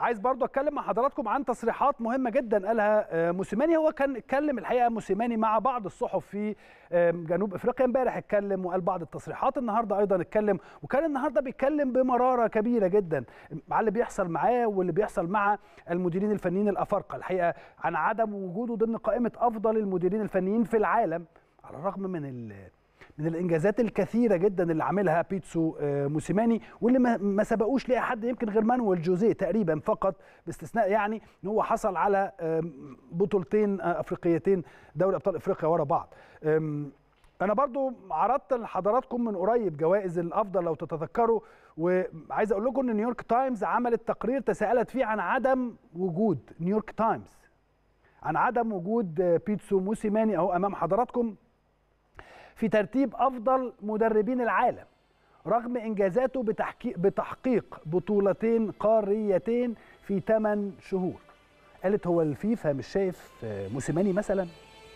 عايز برضو اتكلم مع حضراتكم عن تصريحات مهمه جدا قالها موسيماني هو كان اتكلم الحقيقه موسيماني مع بعض الصحف في جنوب افريقيا امبارح اتكلم وقال بعض التصريحات النهارده ايضا اتكلم وكان النهارده بيتكلم بمراره كبيره جدا على اللي بيحصل معاه واللي بيحصل مع المديرين الفنيين الافارقه الحقيقه عن عدم وجوده ضمن قائمه افضل المديرين الفنيين في العالم على الرغم من ال من الانجازات الكثيره جدا اللي عاملها بيتسو موسيماني واللي ما سبقوش ليها حد يمكن غير مانويل جوزيه تقريبا فقط باستثناء يعني ان هو حصل على بطولتين افريقيتين دوري ابطال افريقيا ورا بعض انا برضو عرضت لحضراتكم من قريب جوائز الافضل لو تتذكروا وعايز اقول لكم ان نيويورك تايمز عملت تقرير تساءلت فيه عن عدم وجود نيويورك تايمز عن عدم وجود بيتسو موسيماني اهو امام حضراتكم في ترتيب افضل مدربين العالم رغم انجازاته بتحقيق بتحقيق بطولتين قاريتين في 8 شهور قالت هو الفيفا مش شايف موسيماني مثلا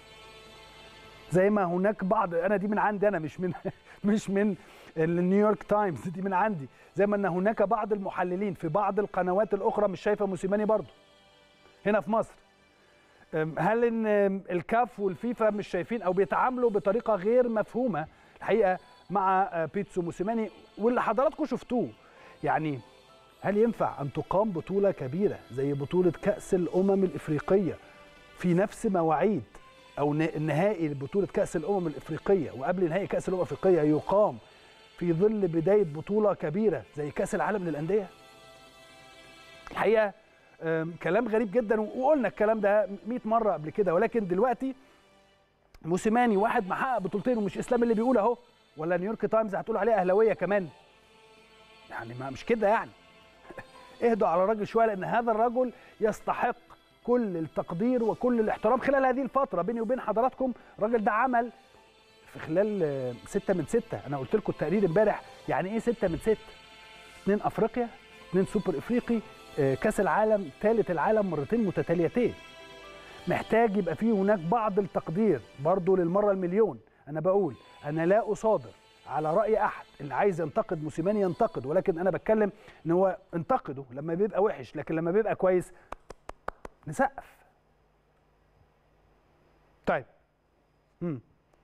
زي ما هناك بعض انا دي من عندي انا مش من مش من النيويورك تايمز دي من عندي زي ما ان هناك بعض المحللين في بعض القنوات الاخرى مش شايفه موسيماني برضه هنا في مصر هل ان الكاف والفيفا مش شايفين او بيتعاملوا بطريقه غير مفهومه الحقيقه مع بيتسو موسيماني واللي حضراتكم شفتوه يعني هل ينفع ان تقام بطوله كبيره زي بطوله كاس الامم الافريقيه في نفس مواعيد او نهائي بطوله كاس الامم الافريقيه وقبل نهائي كاس الامم الافريقيه يقام في ظل بدايه بطوله كبيره زي كاس العالم للانديه الحقيقه كلام غريب جدا وقلنا الكلام ده 100 مره قبل كده ولكن دلوقتي موسيماني واحد محقق بطولتين ومش اسلام اللي بيقول اهو ولا نيويورك تايمز هتقول عليه اهلاويه كمان يعني ما مش كده يعني اهدوا على الراجل شويه لان هذا الرجل يستحق كل التقدير وكل الاحترام خلال هذه الفتره بيني وبين حضراتكم الراجل ده عمل في خلال ستة من ستة أنا قلت لكم التقرير امبارح يعني إيه ستة من ستة؟ اثنين أفريقيا اثنين سوبر إفريقي كاس العالم ثالث العالم مرتين متتاليتين محتاج يبقى فيه هناك بعض التقدير برضه للمره المليون انا بقول انا لا اصادر على راي احد اللي عايز ينتقد موسيماني ينتقد ولكن انا بتكلم ان هو انتقده لما بيبقى وحش لكن لما بيبقى كويس نسقف طيب مم.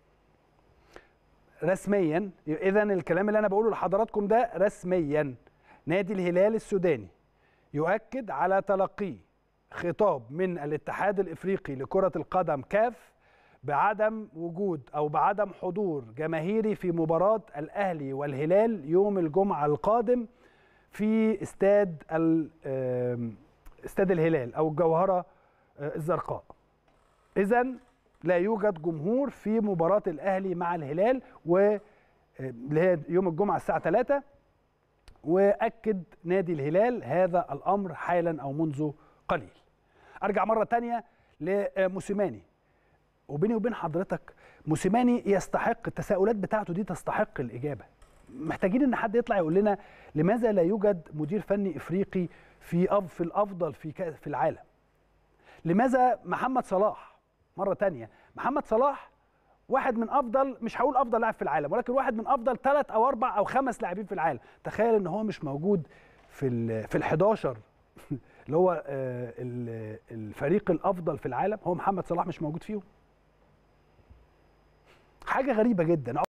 رسميا اذا الكلام اللي انا بقوله لحضراتكم ده رسميا نادي الهلال السوداني يؤكد على تلقيه خطاب من الاتحاد الافريقي لكره القدم كاف بعدم وجود او بعدم حضور جماهيري في مباراه الاهلي والهلال يوم الجمعه القادم في استاد استاد الهلال او الجوهره الزرقاء. اذا لا يوجد جمهور في مباراه الاهلي مع الهلال و اللي هي يوم الجمعه الساعه 3 واكد نادي الهلال هذا الامر حالا او منذ قليل. ارجع مره ثانيه لموسيماني وبيني وبين حضرتك موسيماني يستحق التساؤلات بتاعته دي تستحق الاجابه. محتاجين ان حد يطلع يقول لنا لماذا لا يوجد مدير فني افريقي في في الافضل في في العالم؟ لماذا محمد صلاح مره ثانيه محمد صلاح واحد من افضل مش هقول افضل لاعب في العالم ولكن واحد من افضل ثلاث او اربع او خمس لاعبين في العالم تخيل ان هو مش موجود في ال في ال11 اللي هو الفريق الافضل في العالم هو محمد صلاح مش موجود فيهم حاجه غريبه جدا